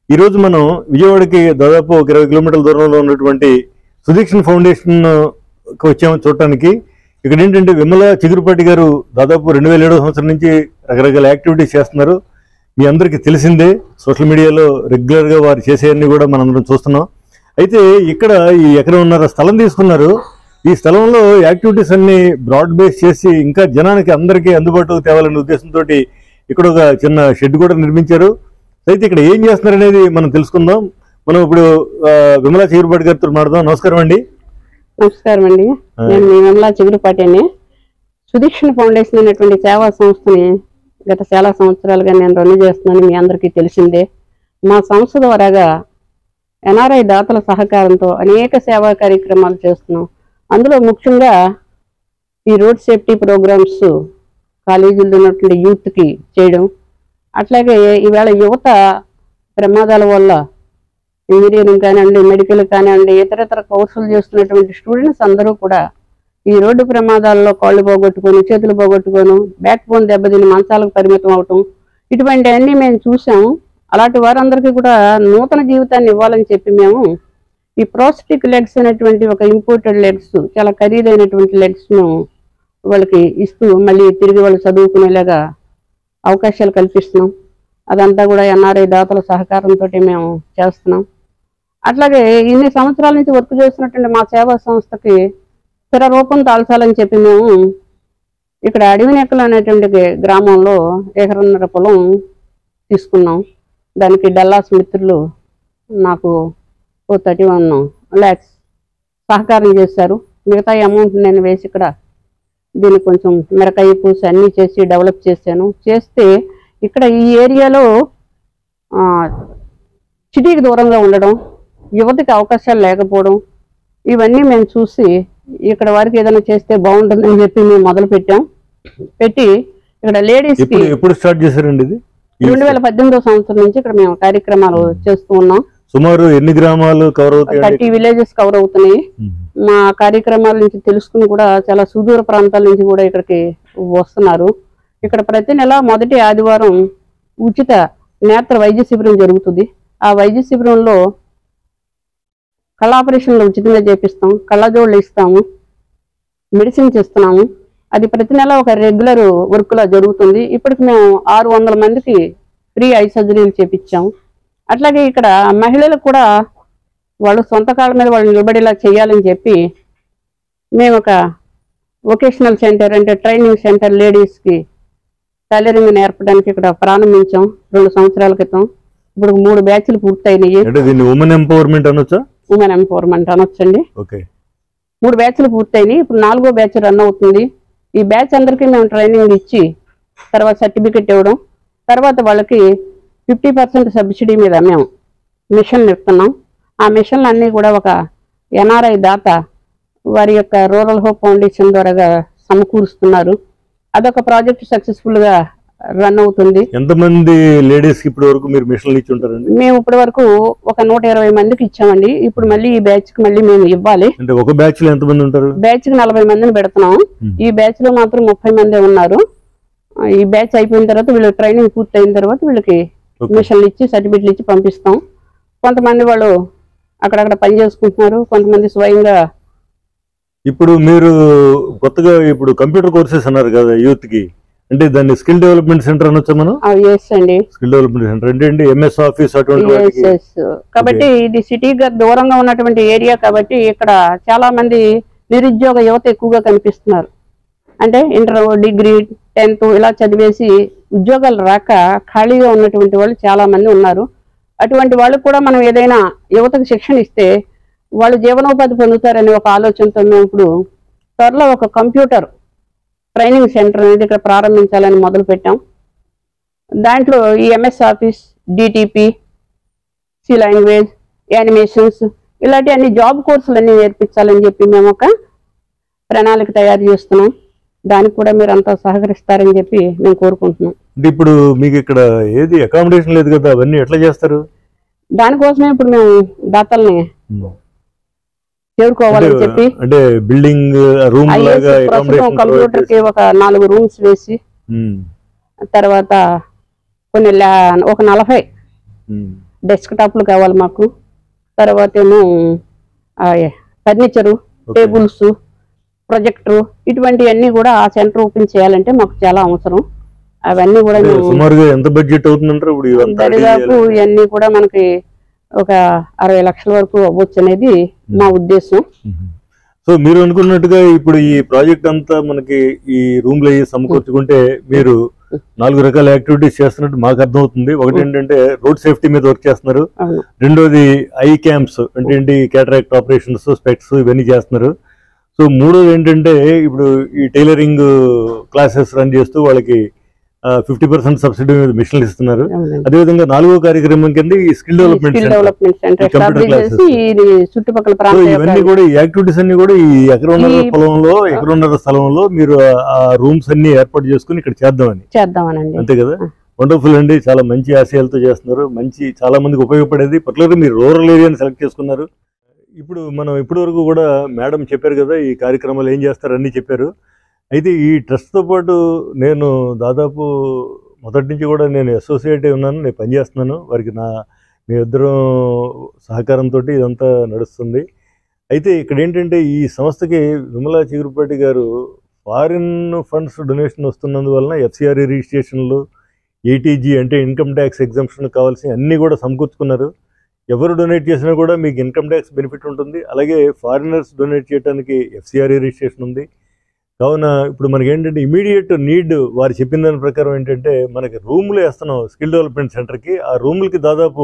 ఈ రోజు మనం విజయవాడకి దాదాపు ఒక ఇరవై కిలోమీటర్ల దూరంలో ఉన్నటువంటి సుదీక్షణ ఫౌండేషన్ కి వచ్చాము చూడటానికి ఇక్కడ ఏంటంటే విమల చిగురుపాటి గారు దాదాపు రెండు వేల ఏడవ సంవత్సరం నుంచి రకరకాల యాక్టివిటీస్ చేస్తున్నారు మీ అందరికీ తెలిసిందే సోషల్ మీడియాలో రెగ్యులర్ గా వారు చేసేవన్నీ కూడా మనందరం చూస్తున్నాం అయితే ఇక్కడ ఈ ఎకరం ఉన్నర స్థలం తీసుకున్నారు ఈ స్థలంలో యాక్టివిటీస్ అన్ని బ్రాడ్ బేస్ చేసి ఇంకా జనానికి అందరికీ అందుబాటులోకి తేవాలనే ఉద్దేశంతో ఇక్కడ ఒక చిన్న షెడ్ కూడా నిర్మించారు అయితే ఇక్కడ ఏం చేస్తున్నారు అనేది మనం తెలుసుకుందాం మనం ఇప్పుడు ఆ, విమలా చీరుపాటి గారితో మాట్లాడదాం నమస్కారం అండి నమస్కారం అండి నేను మీ విమలా చిగురుపాటిని సుదీక్షణ ఫౌండేషన్ అనేటువంటి సేవా సంస్థని గత చాలా సంవత్సరాలుగా నేను రన్ చేస్తున్నాను మీ అందరికీ తెలిసిందే మా సంస్థ ద్వారాగా ఎన్ఆర్ఐ దాతల సహకారంతో అనేక సేవా కార్యక్రమాలు చేస్తున్నాం అందులో ముఖ్యంగా ఈ రోడ్ సేఫ్టీ ప్రోగ్రామ్స్ కాలేజీల్లో ఉన్నటువంటి యూత్కి చేయడం అట్లాగే ఈవేళ యువత ప్రమాదాల వల్ల ఇంజనీరింగ్ కానివ్వండి మెడికల్ కానివ్వండి ఇతర ఇతర కోర్సులు చేస్తున్నటువంటి స్టూడెంట్స్ అందరూ కూడా ఈ రోడ్డు ప్రమాదాల్లో కాళ్ళు పోగొట్టుకొని చేతులు పోగొట్టుకొని బ్యాక్ బోన్ దెబ్బతిని మంచాలకు పరిమితం అవటం ఇటువంటి అన్ని మేము చూసాము అలాంటి వారందరికీ కూడా నూతన జీవితాన్ని ఇవ్వాలని చెప్పి మేము ఈ ప్రోస్టిక్ లెగ్స్ అనేటువంటి ఒక ఇంపోర్టెడ్ లెగ్స్ చాలా ఖరీదైనటువంటి లెగ్స్ ను వాళ్ళకి ఇస్తూ మళ్ళీ తిరిగి వాళ్ళు చదువుకునేలాగా అవకాశాలు కల్పిస్తున్నాం అదంతా కూడా ఎన్ఆర్ఐ దాతల సహకారంతో మేము చేస్తున్నాం అట్లాగే ఇన్ని సంవత్సరాల నుంచి వర్క్ చేస్తున్నటువంటి మా సేవా సంస్థకి స్థిర రూపం దాల్చాలని చెప్పి మేము ఇక్కడ అడవినెక్కలు అనేటువంటి గ్రామంలో ఎకరన్నర పొలం తీసుకున్నాం దానికి డల్లాస్ మిత్రులు నాకు ఓ థర్టీ వన్ ల్యాక్స్ సహకారం చేశారు మిగతా అమౌంట్ నేను వేసి ఇక్కడ దీన్ని కొంచెం మిరకాయ పూసి అన్నీ చేసి డెవలప్ చేశాను చేస్తే ఇక్కడ ఈ ఏరియాలో ఆ, సిటీకి దూరంగా ఉండడం యువతకి అవకాశాలు లేకపోవడం ఇవన్నీ మేము చూసి ఇక్కడ వారికి ఏదైనా చేస్తే బాగుంటుందని చెప్పి మేము మొదలు పెట్టాం పెట్టి ఇక్కడ లేడీస్ కి ఎప్పుడు ఎప్పుడు స్టార్ట్ చేశారండి ఇది ఈ రెండు వేల పద్దెనిమిదో సంవత్సరం నుంచి ఇక్కడ మేము కార్యక్రమాలు చేస్తూ ఉన్నాం సుమారు ఎన్ని గ్రామాలు కవర్ అవుతాయండి థర్టీ విలేజెస్ కవర్ అవుతున్నాయి మా కార్యక్రమాల నుంచి తెలుసుకుని కూడా చాలా సుదూర ప్రాంతాల నుంచి కూడా ఇక్కడికి వస్తున్నారు ఇక్కడ ప్రతి నెల మొదటి ఆదివారం ఉచిత నేత్ర వైద్య శిబిరం జరుగుతుంది ఆ వైద్య శిబిరంలో కళ్ళ ఆపరేషన్లు ఉచితంగా చేపిస్తాం కళ్ళజోళ్ళు ఇస్తాము మెడిసిన్స్ ఇస్తున్నాము అది ప్రతి నెల ఒక రెగ్యులర్ వర్క్ లా జరుగుతుంది ఇప్పటికి మేము ఆరు వందల మందికి ఫ్రీ ఐ సర్జరీలు చేపించాము అట్లాగే ఇక్కడ మహిళలకు కూడా వాళ్ళు సొంత కాళ్ళ మీద వాళ్ళు నిలబడేలా చేయాలని చెప్పి మేము ఒక వొకేషనల్ సెంటర్ అంటే ట్రైనింగ్ సెంటర్ లేడీస్కి టైలరింగ్ నేర్పడానికి ఇక్కడ ప్రారంభించాం రెండు సంవత్సరాల క్రితం ఇప్పుడు మూడు బ్యాచ్లు పూర్తయినాయి అంటే దీన్ని ఉమెన్ ఎంపవర్మెంట్ అనొచ్చా ఉమెన్ ఎంపవర్మెంట్ అనొచ్చండి ఓకే మూడు బ్యాచ్లు పూర్తయినాయి ఇప్పుడు నాలుగో బ్యాచ్ రన్ అవుతుంది ఈ బ్యాచ్ అందరికీ మేము ట్రైనింగ్ ఇచ్చి తర్వాత సర్టిఫికెట్ ఇవ్వడం తర్వాత వాళ్ళకి ఫిఫ్టీ పర్సెంట్ సబ్సిడీ మీద మేము మిషన్లు ఇస్తున్నాం ఆ మిషన్లు అన్నీ కూడా ఒక ఎన్ఆర్ఐ దాత వారి యొక్క రూరల్ హోప్ ఫౌండేషన్ ద్వారా సమకూరుస్తున్నారు అదొక ప్రాజెక్ట్ సక్సెస్ఫుల్ గా రన్ అవుతుంది ఎంతమంది లేడీస్ కి ఇప్పటి వరకు మీరు మిషన్లు ఇచ్చి ఉంటారండి మేము ఇప్పటి వరకు ఒక నూట ఇరవై మందికి ఇచ్చామండి ఇప్పుడు మళ్ళీ ఈ బ్యాచ్ కి మళ్ళీ మేము ఇవ్వాలి అంటే ఒక బ్యాచ్ లో ఎంతమంది ఉంటారు బ్యాచ్ కి నలభై మందిని పెడుతున్నాం Hmm. ఈ బ్యాచ్ లో మాత్రం ముప్పై మంది ఉన్నారు ఆ, ఈ బ్యాచ్ అయిపోయిన తర్వాత వీళ్ళు ట్రైనింగ్ పూర్తి అయిన తర్వాత వీళ్ళకి Okay. మిషన్లు ఇచ్చి సర్టిఫికెట్లు ఇచ్చి పంపిస్తాం కొంతమంది వాళ్ళు అక్కడక్కడ పని చేసుకుంటున్నారు కొంతమంది స్వయంగా ఇప్పుడు మీరు కొత్తగా ఇప్పుడు కంప్యూటర్ కోర్సెస్ అన్నారు కదా యూత్ కి అంటే దాన్ని స్కిల్ డెవలప్మెంట్ సెంటర్ అనొచ్చా మనం ఎస్ అండి స్కిల్ డెవలప్మెంట్ సెంటర్ అంటే ఏంటి ఎంఎస్ ఆఫీస్ అటువంటి ఎస్ వాటికి ఎస్ కాబట్టి ఇది సిటీగా దూరంగా ఉన్నటువంటి ఏరియా కాబట్టి ఇక్కడ చాలా మంది నిరుద్యోగ యువత ఎక్కువగా కనిపిస్తున్నారు అంటే ఇంటర్ డిగ్రీ టెన్త్ ఇలా చదివేసి ఉద్యోగాలు రాక ఖాళీగా ఉన్నటువంటి వాళ్ళు చాలా మంది ఉన్నారు అటువంటి వాళ్ళకు కూడా మనం ఏదైనా యువతకు శిక్షణ ఇస్తే వాళ్ళు జీవనోపాధి పొందుతారనే ఒక ఆలోచనతో మేము ఇప్పుడు త్వరలో ఒక కంప్యూటర్ ట్రైనింగ్ సెంటర్ అనేది ఇక్కడ ప్రారంభించాలని మొదలు పెట్టాం దాంట్లో ఈ MS office DTP C language animations ఇలాంటి అన్ని జాబ్ కోర్సులు అన్ని నేర్పించాలని చెప్పి మేము ఒక ప్రణాళిక తయారు చేస్తున్నాం దానికి కూడా మీరు అంతా సహకరిస్తారని చెప్పి మేము కోరుకుంటున్నాం అంటే ఇప్పుడు మీకు ఇక్కడ ఏది అకామిడేషన్ లేదు కదా అవన్నీ ఎట్లా చేస్తారు దానికోసమే ఇప్పుడు మేము దాతల్ని చేరుకోవాలని అంటే- చెప్పి అంటే బిల్డింగ్ రూమ్ IS లాగా ప్రస్తుతం కంప్యూటర్ కి ఒక నాలుగు రూమ్స్ వేసి తర్వాత కొన్ని ల్యా- ఒక నలభై డెస్క్ టాప్లు కావాలి మాకు తర్వాత ఏమో ఫర్నిచరు టేబుల్స్ ప్రొజెక్టర్ ఇటువంటివన్నీ కూడా ఆ సెంటర్ ఓపెన్ చేయాలంటే మాకు చాలా అవసరం అవన్నీ కూడా అంటే మేము సుమారుగా ఎంత బడ్జెట్ అవుతుందంటారు ఇప్పుడు ఇవంతా ready దరిదాపు చేయాలి? ఇవన్నీ కూడా మనకి ఒక అరవై లక్షల వరకు అవ్వచ్చు అనేది మా ఉద్దేశం సో మీరు అనుకున్నట్టుగా ఇప్పుడు ఈ ప్రాజెక్ట్ అంతా మనకి ఈ రూమ్ లో సమకూర్చుకుంటే మీరు నాలుగు రకాల యాక్టివిటీస్ చేస్తున్నట్టు మాకు అర్థమవుతుంది ఒకటి ఏంటంటే రోడ్ సేఫ్టీ మీద వర్క్ చేస్తున్నారు అవును రెండోది ఐ క్యాంప్స్ అంటే ఏంటి క్యాటరాక్ట్ ఆపరేషన్స్ స్పెక్ట్స్ ఇవన్నీ చేస్తున్నారు సో మూడోది ఏంటంటే ఇప్పుడు ఈ టైలరింగ్ క్లాసెస్ రన్ చేస్తూ వాళ్ళకి ఫిఫ్టీ పర్సెంట్ సబ్సిడీ మీద మిషన్లు ఇస్తున్నారు అవునండి అదేవిధంగా నాలుగో కార్యక్రమం కింద ఈ skill development skill centre development centre ఈ computer ఎస్టాబ్లిష్ చేసి classes. ఇది చుట్టుపక్కల సో ప్రాంత ఇవన్నీ కూడా ఈ యాక్టివిటీస్ అన్ని కూడా ఈ ఎకరన్నర ఈ- పొలంలో ఎకరన్నర స్థలంలో మీరు ఆ- ఆ రూమ్స్ అన్ని ఏర్పాటు చేసుకుని ఇక్కడ చేద్దామని చేద్దామనండి అంతే కదా వండర్ఫుల్ అండి చాలా మంచి ఆశయాలతో చేస్తున్నారు మంచి చాలా మందికి ఉపయోగపడేది పర్టికులర్ మీరు రూరల్ ఏరియాని సెలెక్ట్ చేసుకున్నారు ఇప్పుడు మనం ఇప్పటి వరకు కూడా మేడం చెప్పారు కదా ఈ కార్యక్రమాలు ఏం చేస్తారు అన్ని చెప్పారు అయితే ఈ ట్రస్ట్తో పాటు నేను దాదాపు మొదటి నుంచి కూడా నేను అసోసియేట్ అయి ఉన్నాను నేను పనిచేస్తున్నాను వారికి నా మీ ఇద్దరం సహకారంతో ఇదంతా నడుస్తుంది అయితే ఇక్కడ ఏంటంటే ఈ సంస్థకి Vimala Chigurupati garu foreign funds donation వస్తున్నందువలన ఎఫ్సిఆర్ఏ రిజిస్ట్రేషన్లు ఏటీజీ అంటే ఇన్కమ్ ట్యాక్స్ ఎగ్జామ్షన్ కావాల్సిన అన్నీ కూడా సమకూర్చుకున్నారు ఎవరు డొనేట్ చేసినా కూడా మీకు ఇన్కమ్ ట్యాక్స్ బెనిఫిట్ ఉంటుంది అలాగే ఫారినర్స్ డొనేట్ చేయడానికి ఎఫ్సిఆర్ఏ రిజిస్ట్రేషన్ ఉంది కావున ఇప్పుడు మనకి ఏంటంటే ఇమీడియట్ నీడ్ వారు చెప్పిన దాని ప్రకారం ఏంటంటే మనకి రూమ్లు వేస్తున్నాం స్కిల్ డెవలప్మెంట్ సెంటర్కి ఆ రూములకి దాదాపు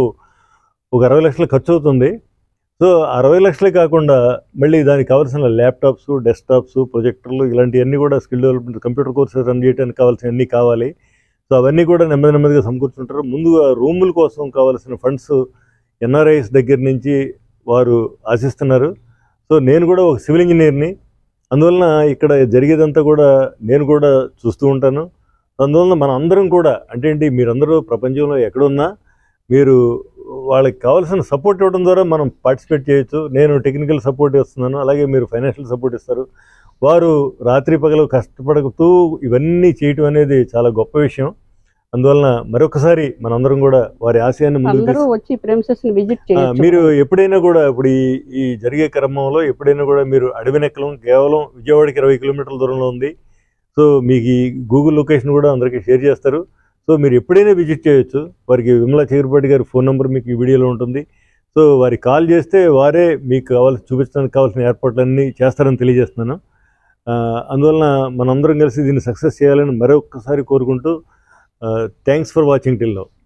ఒక అరవై లక్షలు ఖర్చు అవుతుంది సో అరవై లక్షలే కాకుండా మళ్ళీ దానికి కావాల్సిన ల్యాప్టాప్స్ డెస్క్టాప్స్ ప్రొజెక్టర్లు ఇలాంటివన్నీ కూడా skill development computer courses run చేయడానికి కావాల్సిన అన్నీ కావాలి సో అవన్నీ కూడా నెమ్మది నెమ్మదిగా సమకూర్చుంటారు ముందుగా రూముల కోసం కావాల్సిన ఫండ్స్ ఎన్ఆర్ఐస్ దగ్గర నుంచి వారు ఆశిస్తున్నారు సో నేను కూడా ఒక సివిల్ ఇంజనీర్ని అందువలన ఇక్కడ జరిగేదంతా కూడా నేను కూడా చూస్తూ ఉంటాను అందువలన మన అందరం కూడా అంటే ఏంటి మీరందరూ ప్రపంచంలో ఎక్కడున్నా మీరు వాళ్ళకి కావాల్సిన సపోర్ట్ ఇవ్వడం ద్వారా మనం పార్టిసిపేట్ చేయొచ్చు నేను టెక్నికల్ సపోర్ట్ ఇస్తున్నాను అలాగే మీరు ఫైనాన్షియల్ సపోర్ట్ ఇస్తారు వారు రాత్రి పగలు కష్టపడుతూ ఇవన్నీ చేయటం అనేది చాలా గొప్ప విషయం అందువలన మరొకసారి మనందరం కూడా వారి ఆశయాన్ని ముందుకు అందరూ తీసు- వచ్చి ప్రెమిసెస్ ని విజిట్ ఆ, చేయొచ్చు మీరు ఎప్పుడైనా కూడా ఇప్పుడు ఈ ఈ జరిగే క్రమంలో ఎప్పుడైనా కూడా మీరు అడవినెక్కలం కేవలం విజయవాడకి ఇరవై కిలోమీటర్ల దూరంలో ఉంది సో మీకు ఈ గూగుల్ లొకేషన్ కూడా అందరికీ షేర్ చేస్తారు సో మీరు ఎప్పుడైనా విజిట్ చేయొచ్చు వారికి విమలా చీకరపాటి గారి ఫోన్ నెంబర్ మీకు ఈ వీడియోలో ఉంటుంది సో వారికి కాల్ చేస్తే వారే మీకు కావాల్సి చూపించడానికి కావాల్సిన ఏర్పాట్లన్నీ చేస్తారని తెలియజేస్తున్నాను ఆ, అందువలన మనందరం కలిసి దీన్ని సక్సెస్ చేయాలని మరొకసారి కోరుకుంటూ thanks for watching till now